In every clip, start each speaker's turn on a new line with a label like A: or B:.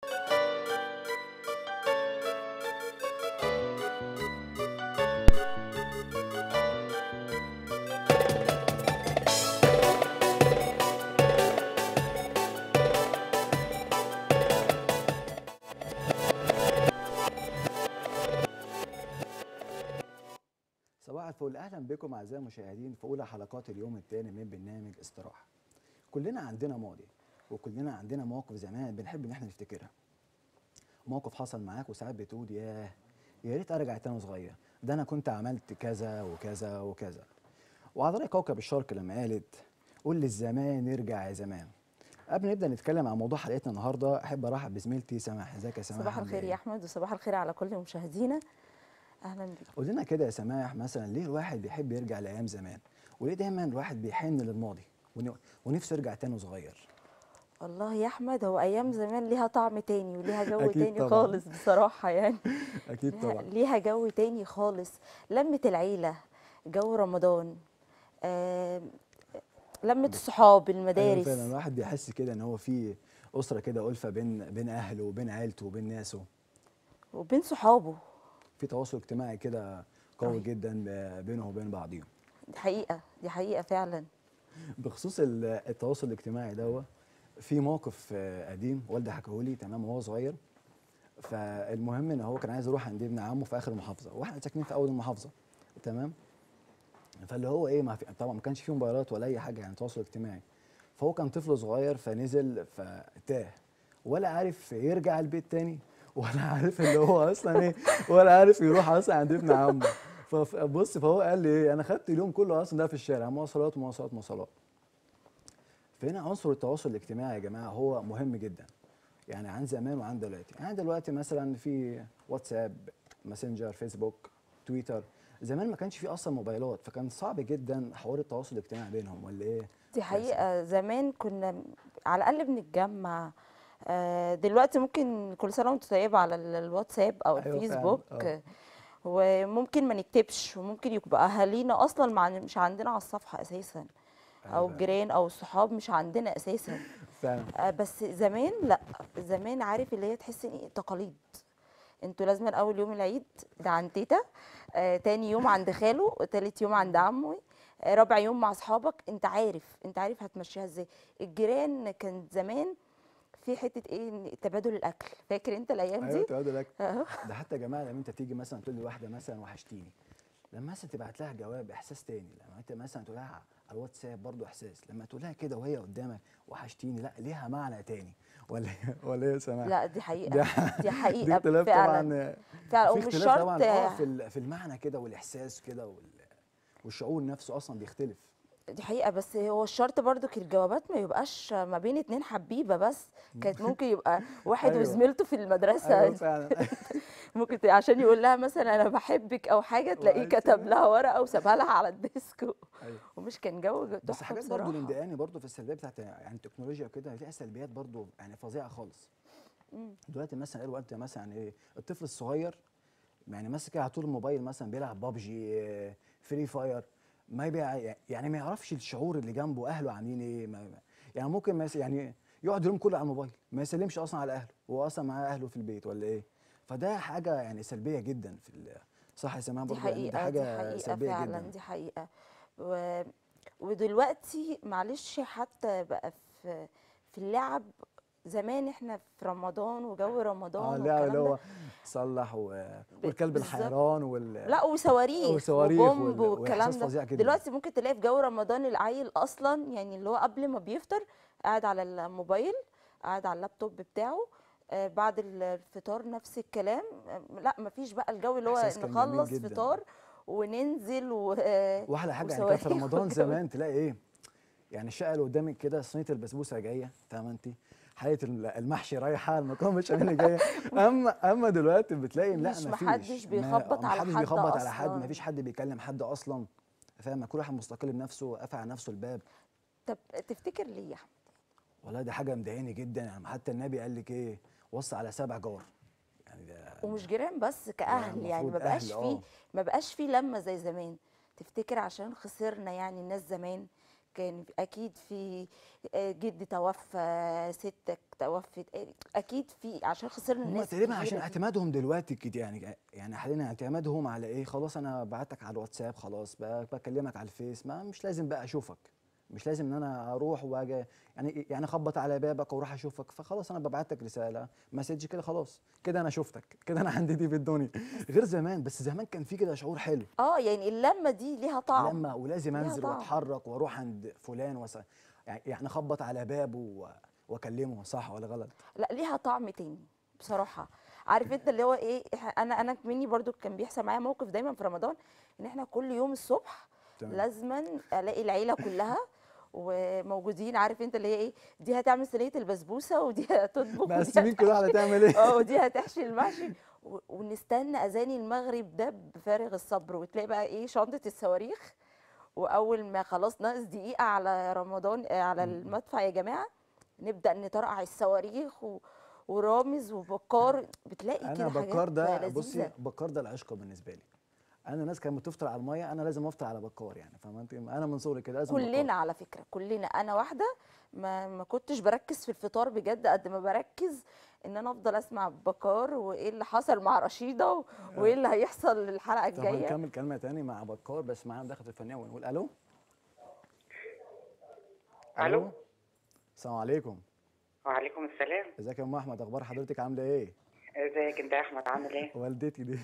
A: صباح الفل اهلا بكم اعزائي المشاهدين في اولى حلقات اليوم الثاني من برنامج استراحه كلنا عندنا ماضي وكلنا عندنا مواقف زمان بنحب ان احنا نفتكرها موقف حصل معاك وساعات بتقول ياه يا ريت ارجع تاني صغير ده انا كنت عملت كذا وكذا وكذا وعلى رأي كوكب الشرق لما قالت قول للزمان ارجع يا زمان قبل ما نبدا نتكلم عن موضوع حلقتنا النهارده احب ارحب بزميلتي سماح ازيك يا سماح
B: صباح
A: عاملة
B: الخير
A: إيه؟
B: يا احمد وصباح الخير على كل مشاهدينا اهلا بك
A: قول لنا كده يا سماح مثلا ليه الواحد بيحب يرجع لايام زمان وليه دايما الواحد بيحن للماضي ون- ونفسه يرجع تاني صغير
B: والله يا احمد هو ايام زمان ليها طعم تاني وليها جو
A: أكيد
B: تاني
A: طبعاً.
B: خالص بصراحه يعني
A: اكيد
B: ليها,
A: طبعا
B: ليها جو تاني خالص لمه العيله جو رمضان آم، لمه الصحاب
A: ايوه
B: المدارس
A: فعلا الواحد بيحس كده ان هو في اسره كده الفه بين بين اهله وبين عيلته وبين ناسه
B: وبين صحابه
A: في تواصل اجتماعي كده قوي
B: أيوة.
A: جدا ب- بينه وبين بعضهم
B: دي حقيقه دي حقيقه فعلا
A: بخصوص ال- التواصل الاجتماعي ده في موقف آه، قديم والدي حكاه لي تمام وهو صغير فالمهم ان هو كان عايز يروح عند ابن عمه في اخر المحافظه واحنا ساكنين في اول المحافظه تمام فاللي هو ايه ما في طبعا ما كانش فيه موبايلات ولا اي حاجه يعني تواصل اجتماعي فهو كان طفل صغير فنزل فتاه ولا عارف يرجع البيت تاني ولا عارف اللي هو اصلا ايه ولا عارف يروح اصلا عند ابن عمه فبص فهو قال لي ايه انا خدت اليوم كله اصلا ده في الشارع مواصلات مواصلات مواصلات فهنا عنصر التواصل الاجتماعي يا جماعه هو مهم جدا يعني عن زمان وعن دلوقتي يعني دلوقتي مثلا في واتساب ماسنجر فيسبوك تويتر زمان ما كانش في اصلا موبايلات فكان صعب جدا حوار التواصل الاجتماعي بينهم ولا ايه
B: دي حقيقه زمان كنا على الاقل بنتجمع آه، دلوقتي ممكن كل سنه وانت طيبه على ال- الواتساب او
A: أيوة فعلاً،
B: الفيسبوك
A: آه.
B: وممكن ما نكتبش وممكن يبقى اهالينا اصلا مع مش عندنا على الصفحه اساسا او
A: أيوة.
B: الجيران او الصحاب مش عندنا اساسا
A: فعلا
B: آه، بس زمان لا زمان عارف اللي هي تحس ان إيه تقاليد انتوا لازم اول يوم العيد ده عند تيتا آه، تاني يوم عند خاله تالت يوم عند عمه آه، رابع يوم مع اصحابك انت عارف انت عارف هتمشيها ازاي الجيران كان زمان في حته ايه إن تبادل الاكل فاكر انت الايام
A: ايوه
B: دي
A: تقعد لك
B: أهو.
A: ده حتى يا جماعه لما انت تيجي مثلا تقول لواحده مثلا وحشتيني لما مثلا تبعت لها جواب احساس تاني لما انت مثلا تقول لها على الواتساب برضو احساس لما تقول لها كده وهي قدامك وحشتيني لا ليها معنى تاني ولا ولا ايه يا سماح
B: لا دي حقيقه
A: ده-
B: دي
A: دي
B: حقيقه
A: اختلاف
B: فعلا
A: طبعا
B: فعلا
A: في
B: ومش
A: اختلاف
B: شرط
A: طبعا اه في ال- في المعنى كده والاحساس كده وال- والشعور نفسه اصلا بيختلف
B: دي حقيقة بس هو الشرط برضو كان الجوابات ما يبقاش ما بين اتنين حبيبة بس كانت ممكن يبقى واحد
A: أيوة.
B: وزميلته في المدرسة
A: ايوه فعلا
B: ممكن ت- عشان يقول لها مثلا انا بحبك او حاجة تلاقيه
A: وعايز
B: كتب
A: تبقى-
B: لها ورقة وسابها لها على الديسك و-
A: ايوه
B: ومش كان جو
A: بس
B: تحفة
A: حاجات برضو اللي
B: بصراحة
A: مضايقاني برضو في السلبيات بتاعت يعني التكنولوجيا وكده ليها سلبيات برضو يعني فظيعه خالص
B: مم.
A: دلوقتي مثلا قالوا انت مثلا ايه الطفل الصغير يعني ماسك على طول الموبايل مثلا بيلعب بابجي فري فاير ما يبيع يعني ما يعرفش الشعور اللي جنبه اهله عاملين ايه ما ما- يعني ممكن ما يس- يعني يقعد اليوم كله على الموبايل ما يسلمش اصلا على اهله هو اصلا معاه اهله في البيت ولا ايه فده حاجه يعني سلبيه جدا في ال- صح يا سماح
B: دي
A: برضو يعني دي
B: حقيقة دي
A: حاجه
B: حقيقة
A: سلبيه
B: فعلا
A: جدا
B: دي حقيقة و... ودلوقتي معلش حتى بقى في في اللعب زمان احنا في رمضان وجو
A: اه
B: رمضان
A: اللعبه اللي
B: والكلام
A: هو
B: ده
A: صلح و... والكلب
B: بالظبط.
A: الحيران وال
B: لا وصواريخ
A: وصواريخ
B: وبومب
A: وال-
B: والكلام
A: وإحساس
B: ده
A: فظيع جدا.
B: دلوقتي ممكن تلاقي في جو رمضان العيل اصلا يعني اللي هو قبل ما بيفطر قاعد على الموبايل قاعد على اللابتوب بتاعه آه، بعد الفطار نفس الكلام آه، لا مفيش بقى الجو اللي هو
A: إحساس كان جميل
B: نخلص
A: جدا.
B: فطار وننزل و
A: واحلى حاجه يعني كان في
B: وصواريخ
A: رمضان
B: وجو.
A: زمان تلاقي ايه يعني الشقه اللي قدامك كده صينيه البسبوسه جايه فاهمه انت حاله ال- المحشي رايحه المكرونه بالبشاميل جايه اما اما دلوقتي بتلاقي لا
B: مش
A: مفيش
B: محدش
A: ما-
B: بيخبط على
A: محدش
B: حد
A: بيخبط على حد
B: أصلاً.
A: مفيش حد بيكلم حد اصلا فاهمه كل واحد مستقل بنفسه قافل على نفسه الباب
B: طب تفتكر ليه يا احمد
A: والله دي حاجه مضايقاني جدا يعني حتى النبي قال لك ايه وصى على سبع جار يعني ده
B: ومش جيران بس كأهل يعني
A: المفروض
B: ما بقاش
A: أهل،
B: فيه
A: آه.
B: ما بقاش فيه لمة زي زمان تفتكر عشان خسرنا يعني الناس زمان كان اكيد في آه، جدي توفى ستك توفت اكيد في عشان خسرنا
A: هم
B: الناس
A: تقريبا
B: الكبيرة
A: عشان
B: دي.
A: اعتمادهم دلوقتي كده يعني يعني حاليا اعتمادهم على ايه خلاص انا بعتك على الواتساب خلاص بقى بكلمك على الفيس ما مش لازم بقى اشوفك مش لازم ان انا اروح واجي يعني يعني اخبط على بابك واروح اشوفك فخلاص انا ببعت لك رساله مسج كده خلاص كده انا شفتك كده انا عندي دي في الدنيا غير زمان بس زمان كان في كده شعور حلو
B: اه يعني اللمه دي ليها طعم
A: لما ولازم
B: ليها
A: انزل
B: طعم.
A: واتحرك واروح عند فلان وس... يعني يعني اخبط على بابه و... واكلمه صح ولا غلط
B: لا ليها طعم تاني بصراحه عارف انت اللي هو ايه إح- انا انا مني برضو كان بيحصل معايا موقف دايما في رمضان ان احنا كل يوم الصبح
A: تمام.
B: لازما الاقي العيله كلها وموجودين عارف انت اللي هي ايه دي هتعمل صينيه البسبوسه ودي هتطبخ ودي
A: مقسمين كل واحده تعمل ايه
B: اه ودي هتحشي المحشي و- ونستنى اذان المغرب ده بفارغ الصبر وتلاقي بقى ايه شنطه الصواريخ واول ما خلاص ناقص دقيقه على رمضان آه، على المدفع يا جماعه نبدا نطرقع الصواريخ و... ورامز وبكار بتلاقي
A: انا
B: كده حاجات
A: بكار ده
B: لذيذة.
A: بصي بكار ده العشق بالنسبه لي انا ناس كانت بتفطر على الميه انا لازم افطر على بكار يعني فاهمه انت انا من صغري كده لازم
B: كلنا
A: بكار.
B: على فكره كلنا انا واحده ما ما كنتش بركز في الفطار بجد قد ما بركز ان انا افضل اسمع بكار وايه اللي حصل مع رشيده و- وايه اللي هيحصل الحلقه
A: طب
B: الجايه
A: هنكمل كلمه تاني مع بكار بس معانا مداخله الفنيه ونقول الو
C: ألو.
A: السلام عليكم
C: وعليكم السلام
A: ازيك يا ام احمد اخبار حضرتك عامله ايه
C: ازيك انت يا احمد عامل ايه
A: والدتي دي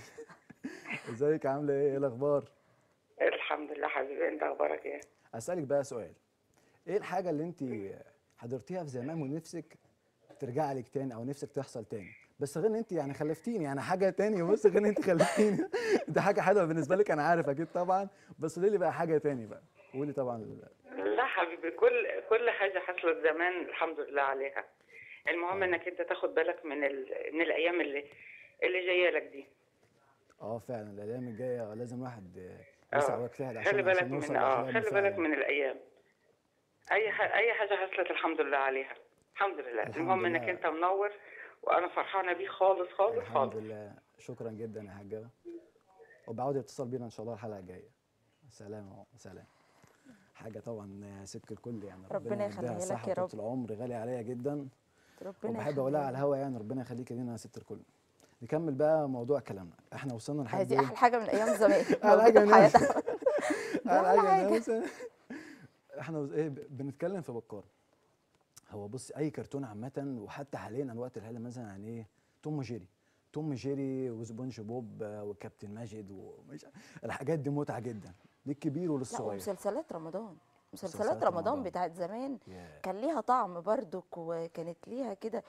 A: ازيك عامله ايه ايه الاخبار
C: الحمد لله حبيبي انت اخبارك ايه
A: اسالك بقى سؤال ايه الحاجه اللي انت حضرتيها في زمان ونفسك ترجع لك تاني او نفسك تحصل تاني بس غير ان انت يعني خلفتيني يعني حاجه تاني بص غير ان انت خلفتيني دي حاجه حلوه بالنسبه لك انا عارف اكيد طبعا بس قولي لي بقى حاجه تاني بقى قولي طبعا
C: لا حبيبي كل كل حاجه حصلت زمان الحمد لله عليها المهم انك انت تاخد بالك من ال... من الايام اللي اللي جايه لك دي
A: اه فعلا الايام الجايه لازم الواحد
C: آه.
A: يسعى ويجتهد عشان
C: خلي بالك
A: عشان يوصل
C: من اه
A: لأحلامه
C: خلي
A: فعلاً.
C: بالك من الايام اي ح... اي حاجه حصلت الحمد لله عليها الحمد لله
A: الحمد
C: المهم
A: لله.
C: انك انت منور وانا فرحانه بيه خالص خالص
A: الحمد
C: خالص
A: لله شكرا جدا يا حاجه وبعود اتصال بينا ان شاء الله الحلقه الجايه سلام سلام حاجه طبعا ست الكل يعني
B: ربنا
A: يديها
B: يخليها لك
A: الصحة
B: يا رب.
A: وطول العمر غالي عليا جدا
B: ربنا
A: وبحب اقولها على
B: يخليها.
A: الهوا يعني ربنا يخليك لينا يا ست الكل نكمل بقى موضوع كلامنا احنا وصلنا لحد
B: هذه
A: ايه؟
B: احلى حاجه من ايام زمان
A: أحلى
B: موجودة
A: حاجة
B: في
A: من
B: حياتنا
A: على
B: ولا
A: حاجه
B: حاجة.
A: إن مثلا احنا وز- ايه ب- بنتكلم في بكار هو بص اي كرتون عامه وحتى حاليا الوقت الحالي مثلا يعني ايه توم وجيري توم وجيري وسبونج بوب آه، وكابتن ماجد ومش الحاجات دي متعه جدا للكبير
B: لا
A: وللصغير
B: ومسلسلات رمضان مسلسلات
A: مسلسلات
B: رمضان
A: رمضان.
B: بتاعت زمان
A: ياه.
B: كان ليها طعم برضك وكانت ليها كده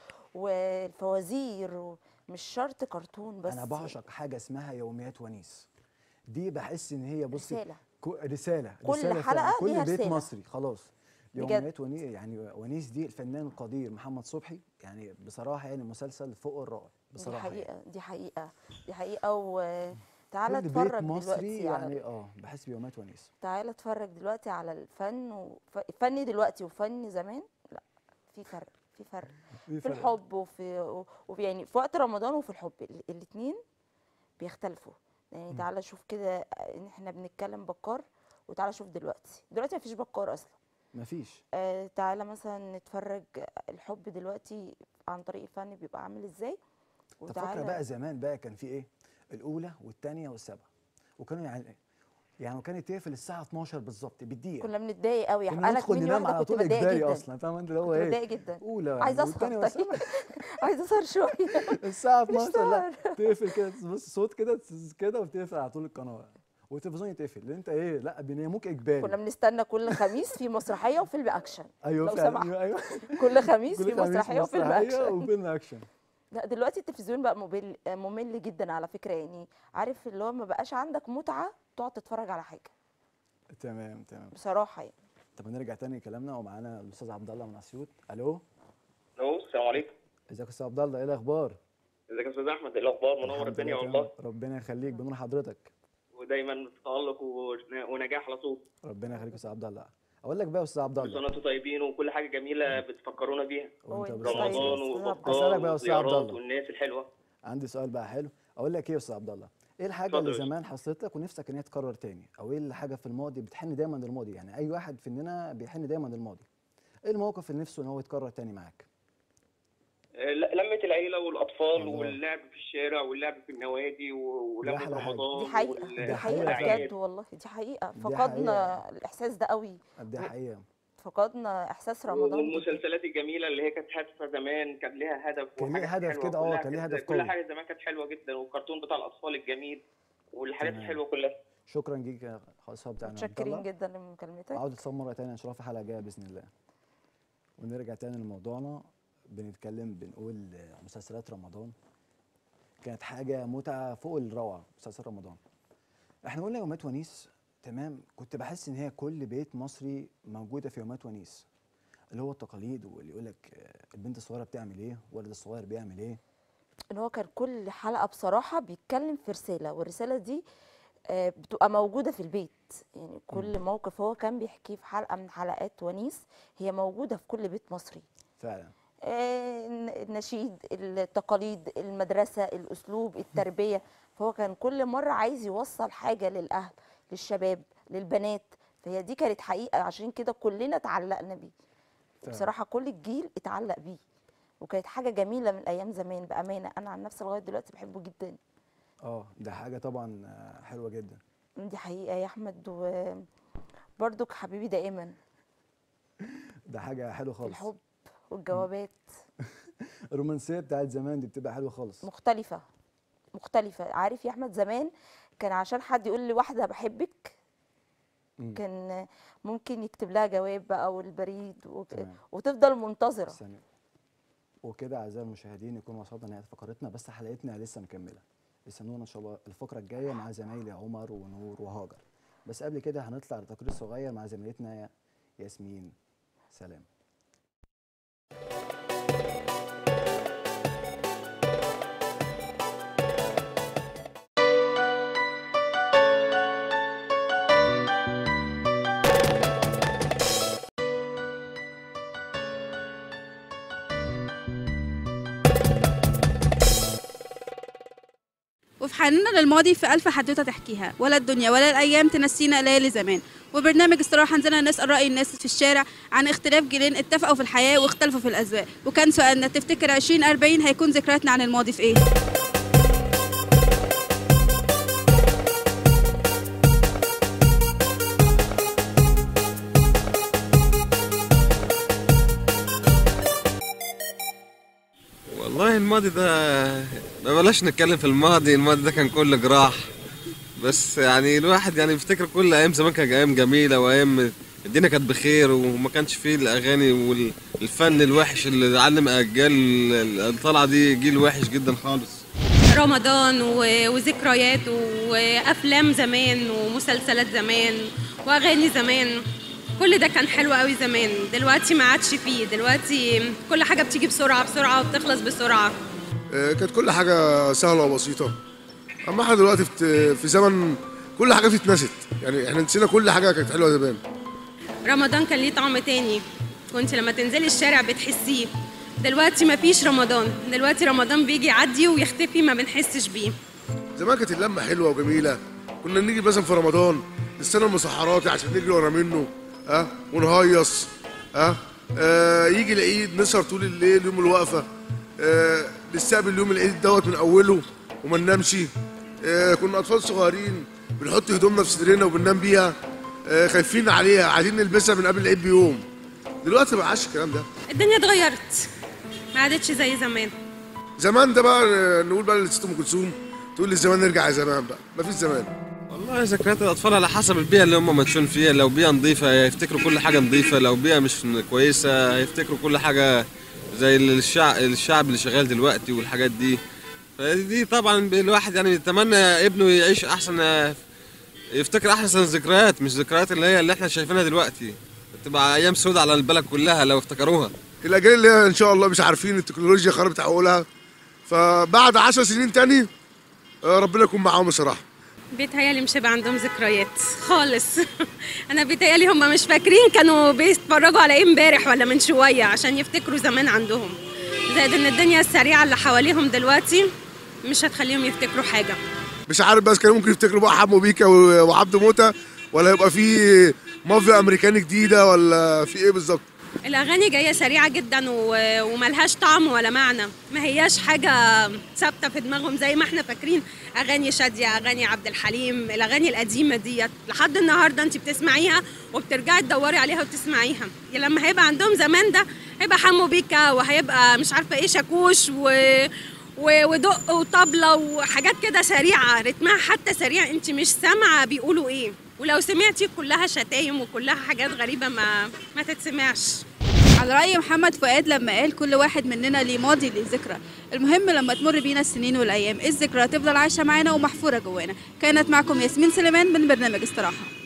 B: والفوازير ومش شرط كرتون بس
A: انا بعشق حاجه اسمها يوميات ونيس دي بحس ان هي بصي
B: رسالة.
A: كو- رساله
B: كل
A: رسالة
B: حلقة
A: فعلاً. كل
B: ليها
A: بيت
B: رسالة.
A: مصري خلاص
B: بجد.
A: يوميات ونيس يعني ونيس دي الفنان القدير محمد صبحي يعني بصراحه يعني مسلسل فوق الرائع
B: دي
A: بصراحه يعني.
B: حقيقة دي حقيقة دي حقيقة وتعالى
A: كل
B: اتفرج
A: بيت مصري
B: دلوقتي على
A: يعني اه بحس بيوميات ونيس
B: تعالى اتفرج دلوقتي على الفن وف... فن دلوقتي وفن زمان لا في فرق في فرق
A: في
B: في
A: فرق.
B: الحب وفي وفي يعني في وقت رمضان وفي الحب الاثنين بيختلفوا يعني تعالى شوف كده ان احنا بنتكلم بكار وتعالى شوف دلوقتي دلوقتي مفيش بكار اصلا
A: مفيش
B: آه تعالى مثلا نتفرج الحب دلوقتي عن طريق الفن بيبقى عامل ازاي
A: طب فاكره بقى زمان بقى كان في ايه الاولى والثانيه والسابعه وكانوا يعني يعني كانت تقفل الساعه 12 بالظبط بالدقيقه
B: كنا بنتضايق قوي
A: كنا
B: انا
A: ندخل
B: مني
A: ننام
B: واحده
A: على
B: كنت
A: طول
B: بتضايق
A: اجباري
B: جدا
A: اصلا فاهم انت اللي هو
B: كنت
A: ايه
B: بتضايق جدا
A: اولى
B: عايزه
A: والتانية
B: اسهر طيب
A: والسابعة.
B: عايزه اسهر شويه
A: الساعة
B: مش
A: 12 لا تقفل كده تبص صوت كده تس- كده وتقفل على طول القناة والتلفزيون يتقفل لان انت ايه لا بيناموك اجباري
B: كنا بنستنى كل خميس في مسرحيه وفيلم اكشن
A: ايوه
B: لو
A: فعلا
B: سمحت.
A: ايوه ايوه
B: كل خميس
A: كل
B: في
A: خميس
B: مسرحيه وفيلم
A: مسرحية
B: اكشن
A: وفيلم اكشن
B: لا دلوقتي التلفزيون بقى ممل ممل جدا على فكره يعني عارف اللي هو ما بقاش عندك متعه تقعد تتفرج على حاجه
A: تمام تمام
B: بصراحه يعني
A: طب نرجع تاني كلامنا ومعانا الاستاذ عبد الله من اسيوط الو
D: الو السلام عليكم
A: ازيك يا استاذ عبد الله ايه الاخبار
D: ازيك يا استاذ احمد ايه الاخبار منور
A: الحمد
D: الدنيا
A: لله
D: والله
A: تمام. ربنا يخليك بنور حضرتك
D: ودايما تالق ون- ونجاح على طول
A: ربنا يخليك يا استاذ عبد الله اقول لك بقى يا استاذ عبد
D: كل
A: الله
D: سنه وانتم طيبين وكل حاجه جميله بتفكرونا بيها
A: وانت
B: وانت
A: بالصحة
B: طيب يا
D: رمضان
B: أستاذ عبد
A: أسألك
D: وافكار
A: بقى يا أستاذ عبد
D: وزيارات
A: الله.
D: والناس الحلوه
A: عندي سؤال بقى حلو اقول لك ايه يا استاذ عبد الله ايه الحاجه
D: اتفضل
A: اللي
D: يا
A: زمان حصلت لك ونفسك ان هي تتكرر تاني او ايه الحاجه في الماضي بتحن دايما للماضي يعني اي واحد فينا بيحن دايما للماضي ايه الموقف اللي نفسه ان هو يتكرر تاني معاك
D: آه، ل- لمة العيلة والأطفال
A: الله.
D: واللعب في الشارع واللعب في النوادي و-
A: دي
D: ولمة
A: أحلى حاجة.
D: رمضان
B: دي حقيقه
D: وال-
B: دي
A: ده
B: حقيقه
A: حقيقة فعلا.
B: بجد والله دي حقيقه
A: دي
B: فقدنا
A: حقيقة.
B: الاحساس ده قوي
A: دي حقيقه
B: فقدنا احساس رمضان جداً.
D: والمسلسلات الجميلة اللي هي كانت هادفة زمان كان ليها هدف
A: كان ليها
D: وحاجات
A: هدف
D: حلوة
A: كده، اه،
D: كلها
A: كان ليها
D: كانت-
A: هدف
D: كل
A: قوي.
D: حاجة زمان كانت حلوة جدا والكرتون بتاع الأطفال الجميل والحاجات
A: تمام.
D: الحلوة كلها
A: شكرا ليك يا خالص بتاعنا عبد
B: متشكرين
A: الله.
B: جدا لمكالمتك
A: عاود اتصل مره تانية ان شاء الله في حلقه جايه باذن الله ونرجع تاني لموضوعنا بنتكلم بنقول مسلسلات رمضان كانت حاجه متعه فوق الروعه مسلسل رمضان احنا قلنا يومات ونيس تمام كنت بحس ان هي كل بيت مصري موجوده في يومات ونيس اللي هو التقاليد واللي يقول لك البنت الصغيره بتعمل ايه والولد الصغير بيعمل ايه
B: ان هو كان كل حلقه بصراحه بيتكلم في رساله والرساله دي آه، بتبقى موجوده في البيت يعني كل موقف هو كان بيحكيه في حلقه من حلقات ونيس هي موجوده في كل بيت مصري
A: فعلا
B: آه، الن- النشيد التقاليد المدرسه الاسلوب التربيه فهو كان كل مره عايز يوصل حاجه للاهل للشباب للبنات فهي دي كانت حقيقه عشان كده كلنا اتعلقنا بيه
A: فعلا.
B: بصراحه كل الجيل اتعلق بيه وكانت حاجه جميله من ايام زمان بامانه انا عن نفسي لغايه دلوقتي بحبه جدا
A: اه ده حاجه طبعا آه، حلوه جدا
B: دي حقيقه يا احمد وبرضك حبيبي دائما
A: ده حاجه حلوه خالص
B: الحب والجوابات
A: الرومانسيه بتاعت زمان دي بتبقى حلوه خالص
B: مختلفه مختلفه عارف يا احمد زمان كان عشان حد يقول لواحده بحبك
A: مم.
B: كان ممكن يكتب لها جواب بقى والبريد وك...
A: تمام.
B: وتفضل منتظره
A: ثانية وكده اعزائي المشاهدين يكون وصلنا لنهايه فقرتنا بس حلقتنا لسه مكمله استنونا ان شاء الله الفقره الجايه مع زمايلي عمر ونور وهاجر بس قبل كده هنطلع لتقرير صغير مع زميلتنا ياسمين سلام
E: وفي حننا للماضي في ألف حدوتة تحكيها ولا الدنيا ولا الأيام تنسينا ليالي زمان وبرنامج استراحة نزلنا نسأل رأي الناس في الشارع عن اختلاف جيلين اتفقوا في الحياة واختلفوا في الأذواق وكان سؤالنا تفتكر 2040 هيكون ذكرياتنا عن الماضي في إيه؟
F: والله الماضي ده ما بلاش نتكلم في الماضي الماضي ده كان كله جراح بس يعني الواحد يعني بيفتكر كل ايام زمان كانت ايام جميله وايام الدنيا كانت بخير وما كانش فيه الاغاني والفن الوحش اللي علم اجيال الطالعه دي جيل وحش جدا خالص
G: رمضان و- وذكريات وافلام زمان ومسلسلات زمان واغاني زمان كل ده كان حلو قوي زمان دلوقتي ما عادش فيه دلوقتي كل حاجه بتيجي بسرعه بسرعه وبتخلص بسرعه
H: آه، كانت كل حاجة سهلة وبسيطة أما احنا دلوقتي في في زمن كل حاجة فيه اتنست يعني احنا نسينا كل حاجة كانت حلوة زمان
G: رمضان كان ليه طعم تاني كنت لما تنزلي الشارع بتحسيه دلوقتي ما فيش رمضان دلوقتي رمضان بيجي يعدي ويختفي ما بنحسش بيه
H: زمان كانت اللمة حلوة وجميلة كنا نيجي مثلا في رمضان نستنى المسحرات عشان نجري ورا منه ها ونهيص ها آه يجي العيد نسهر طول الليل يوم الوقفة آه نستقبل يوم العيد دوت من أوله وما ننامش آه كنا أطفال صغيرين بنحط هدومنا في صدرنا وبننام بيها آه خايفين عليها عايزين نلبسها من قبل العيد بيوم دلوقتي ما عادش الكلام ده
G: الدنيا اتغيرت ما عادتش زي زمان
H: زمان ده بقى آه، نقول بقى لست ام كلثوم تقول لي الزمان نرجع يا زمان بقى مفيش زمان
F: والله ذكريات الاطفال على حسب البيئه اللي هم مدفون فيها لو بيئه نظيفه هيفتكروا كل حاجه نظيفه لو بيئه مش كويسه هيفتكروا كل حاجه زي الشعب الشعب اللي شغال دلوقتي والحاجات دي فدي طبعا الواحد يعني يتمنى ابنه يعيش احسن يفتكر احسن ذكريات مش ذكريات اللي هي اللي احنا شايفينها دلوقتي تبقى ايام سودة على البلد كلها لو افتكروها
H: الاجيال اللي هي ان شاء الله مش عارفين التكنولوجيا خربت عقولها فبعد عشر سنين تاني آه، ربنا يكون معاهم بصراحه
G: بيتهيألي مش هيبقى عندهم ذكريات خالص انا بيتهيألي هم مش فاكرين كانوا بيتفرجوا على ايه امبارح ولا من شويه عشان يفتكروا زمان عندهم زائد ان الدنيا السريعه اللي حواليهم دلوقتي مش هتخليهم يفتكروا حاجه
H: مش عارف بس كانوا ممكن يفتكروا بقى حمو بيكا و- وعبد موته ولا يبقى في مافيا امريكاني جديده ولا في ايه بالظبط
G: الاغاني جايه سريعه جدا و- وملهاش طعم ولا معنى ما هياش حاجه ثابته في دماغهم زي ما احنا فاكرين اغاني شاديه اغاني عبد الحليم الاغاني القديمه ديت لحد النهارده انت بتسمعيها وبترجعي تدوري عليها وتسمعيها لما هيبقى عندهم زمان ده هيبقى حمو بيكا وهيبقى مش عارفه ايه شاكوش و و- ودق وطبلة وحاجات كده سريعة رتمها حتى سريع انت مش سامعة بيقولوا ايه ولو سمعتي كلها شتايم وكلها حاجات غريبة ما ما تتسمعش
E: على رأي محمد فؤاد لما قال كل واحد مننا ليه ماضي ليه ذكرى المهم لما تمر بينا السنين والأيام الذكرى تفضل عايشة معانا ومحفورة جوانا كانت معكم ياسمين سليمان من برنامج استراحة